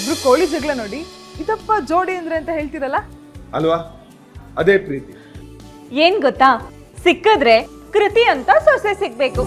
ಇಬ್ರು ಕೋಳಿ ಜಗಳ ನೋಡಿ ಇದಪ್ಪ ಜೋಡಿ ಅಂದ್ರೆ ಅಂತ ಹೇಳ್ತಿರಲ್ಲ ಅಲ್ವಾ ಅದೇ ಪ್ರೀತಿ ಏನ್ ಗೊತ್ತಾ ಸಿಕ್ಕಿದ್ರೆ ಕೃತಿ ಅಂತ ಸೊಸೆ ಸಿಗ್ಬೇಕು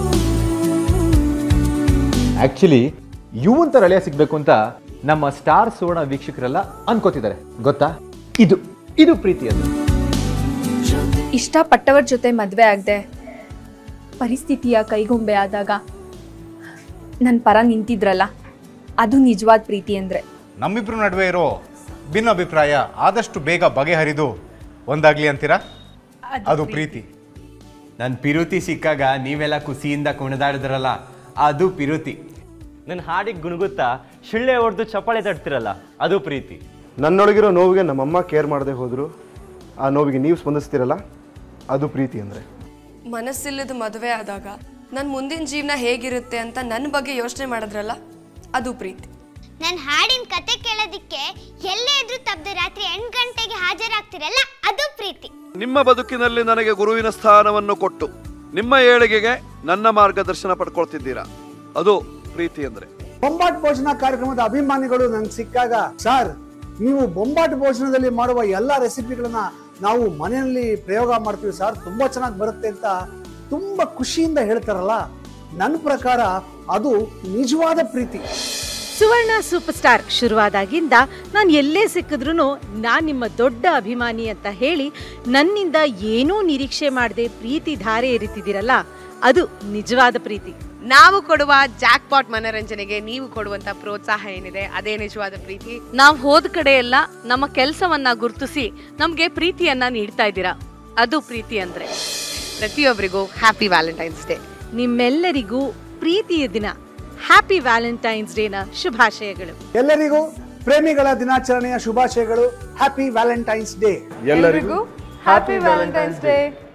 ಆಕ್ಚುಲಿ ಯುವಂತ ರಳೆಯ ಸಿಗ್ಬೇಕು ಅಂತ ನಮ್ಮ ಸ್ಟಾರ್ ಸುವರ್ಣ ವೀಕ್ಷಕರೆಲ್ಲ ಅನ್ಕೋತಿದ್ದಾರೆ ಗೊತ್ತಾ ಇದು ಇದು ಪ್ರೀತಿ ಅದು ಇಷ್ಟಪಟ್ಟವ್ರ ಜೊತೆ ಮದುವೆ ಆಗದೆ ಪರಿಸ್ಥಿತಿಯ ಕೈಗೊಂಬೆ ಆದಾಗ ನನ್ನ ಪರ ನಿಂತಿದ್ರಲ್ಲ ಅದು ನಿಜವಾದ ಪ್ರೀತಿ ಅಂದರೆ ನಮ್ಮಿಬ್ರು ನಡುವೆ ಇರೋ ಭಿನ್ನಾಭಿಪ್ರಾಯ ಆದಷ್ಟು ಬೇಗ ಬಗೆಹರಿದು ಒಂದಾಗ್ಲಿ ಅಂತೀರಾ ಅದು ಪ್ರೀತಿ ನನ್ನ ಪಿರುತಿ ಸಿಕ್ಕಾಗ ನೀವೆಲ್ಲ ಖುಷಿಯಿಂದ ಕುಣಿದಾಡಿದ್ರಲ್ಲ ಅದು ಪಿರುತಿ ನನ್ನ ಹಾಡಿಗೆ ಗುಣಗುತ್ತಾ ಶಿಳ್ಳೆ ಹೊಡೆದು ಚಪ್ಪಾಳೆ ತಡ್ತಿರಲ್ಲ ಅದು ಪ್ರೀತಿ ನನ್ನೊಳಗಿರೋ ನೋವಿಗೆ ನಮ್ಮಮ್ಮ ಕೇರ್ ಮಾಡದೆ ಹೋದ್ರು ಆ ನೋವಿಗೆ ನೀವು ಸ್ಪಂದಿಸ್ತೀರಲ್ಲ ಅದು ಪ್ರೀತಿ ಅಂದರೆ ಮನಸ್ಸಿಲ್ಲದ ಮದುವೆ ಆದಾಗ ನನ್ನ ಮುಂದಿನ ಜೀವನ ಹೇಗಿರುತ್ತೆ ಅಂತ ನನ್ನ ಬಗ್ಗೆ ಯೋಚನೆ ಮಾಡಿದ್ರಲ್ಲ ಅದು ಪ್ರೀತಿ ನನ್ನ ಹಾಡಿನ ಕತೆ ಕೇಳೋದಿಕ್ಕೆ ಎಲ್ಲೇ ಇದ್ರೂ ತಪ್ಪದೆ ರಾತ್ರಿ ಎಂಟು ಗಂಟೆಗೆ ಹಾಜರಾಗ್ತಿರಲ್ಲ ಅದು ಪ್ರೀತಿ ನಿಮ್ಮ ಬದುಕಿನಲ್ಲಿ ನನಗೆ ಗುರುವಿನ ಸ್ಥಾನವನ್ನು ಕೊಟ್ಟು ನಿಮ್ಮ ಏಳಿಗೆಗೆ ನನ್ನ ಮಾರ್ಗದರ್ಶನ ಪಡ್ಕೊಳ್ತಿದ್ದೀರಾ ಅದು ಪ್ರೀತಿ ಅಂದ್ರೆ ಬೊಂಬಾಟ್ ಭೋಜನ ಕಾರ್ಯಕ್ರಮದ ಅಭಿಮಾನಿಗಳು ನಂಗೆ ಸಿಕ್ಕಾಗ ಸರ್ ನೀವು ಬೊಂಬಾಟ್ ಭೋಜನದಲ್ಲಿ ಮಾಡುವ ಎಲ್ಲ ರೆಸಿಪಿಗಳನ್ನ ನಾವು ಮನೆಯಲ್ಲಿ ಪ್ರಯೋಗ ಮಾಡ್ತೀವಿ ಸರ್ ತುಂಬಾ ಚೆನ್ನಾಗಿ ಬರುತ್ತೆ ಅಂತ ತುಂಬಾ ಖುಷಿಯಿಂದ ಹೇಳ್ತಾರಲ್ಲ ನನ್ನ ಪ್ರಕಾರ ಅದು ನಿಜವಾದ ಪ್ರೀತಿ ಸುವರ್ಣ ಸೂಪರ್ ಸ್ಟಾರ್ ಶುರುವಾದಾಗಿಂದ ನಾನು ಎಲ್ಲೇ ಸಿಕ್ಕಿದ್ರೂ ನಾನು ನಿಮ್ಮ ದೊಡ್ಡ ಅಭಿಮಾನಿ ಅಂತ ಹೇಳಿ ನನ್ನಿಂದ ಏನೂ ನಿರೀಕ್ಷೆ ಮಾಡದೆ ಪ್ರೀತಿ ಧಾರೆ ಎರಿತಿದ್ದೀರಲ್ಲ ಅದು ನಿಜವಾದ ಪ್ರೀತಿ ನಾವು ಕೊಡುವ ಜಾಕ್ಪಾಟ್ ಮನರಂಜನೆಗೆ ನೀವು ಕೊಡುವಂತ ಪ್ರೋತ್ಸಾಹ ಏನಿದೆ ಅದೇ ನಿಜವಾದ ಪ್ರೀತಿ ನಾವು ಹೋದ ಕಡೆ ಎಲ್ಲ ನಮ್ಮ ಕೆಲಸವನ್ನ ಗುರುತಿಸಿ ನಮಗೆ ಪ್ರೀತಿಯನ್ನ ನೀಡ್ತಾ ಇದ್ದೀರಾ ಅದು ಪ್ರೀತಿ ಅಂದ್ರೆ ಪ್ರತಿಯೊಬ್ಬರಿಗೂ ಹ್ಯಾಪಿ ವ್ಯಾಲೆಂಟೈನ್ಸ್ ಡೇ ನಿಮ್ಮೆಲ್ಲರಿಗೂ ಪ್ರೀತಿಯ ದಿನ ಹ್ಯಾಪಿ ವ್ಯಾಲೆಂಟೈನ್ಸ್ ಡೇನ ಶುಭಾಶಯಗಳು ಎಲ್ಲರಿಗೂ ಪ್ರೇಮಿಗಳ ದಿನಾಚರಣೆಯ ಶುಭಾಶಯಗಳು ಹ್ಯಾಪಿ ವ್ಯಾಲೆಂಟೈನ್ಸ್ ಡೇ ಎಲ್ಲರಿಗೂ ಹ್ಯಾಪಿ ವ್ಯಾಲೆಂಟೈನ್ಸ್ ಡೇ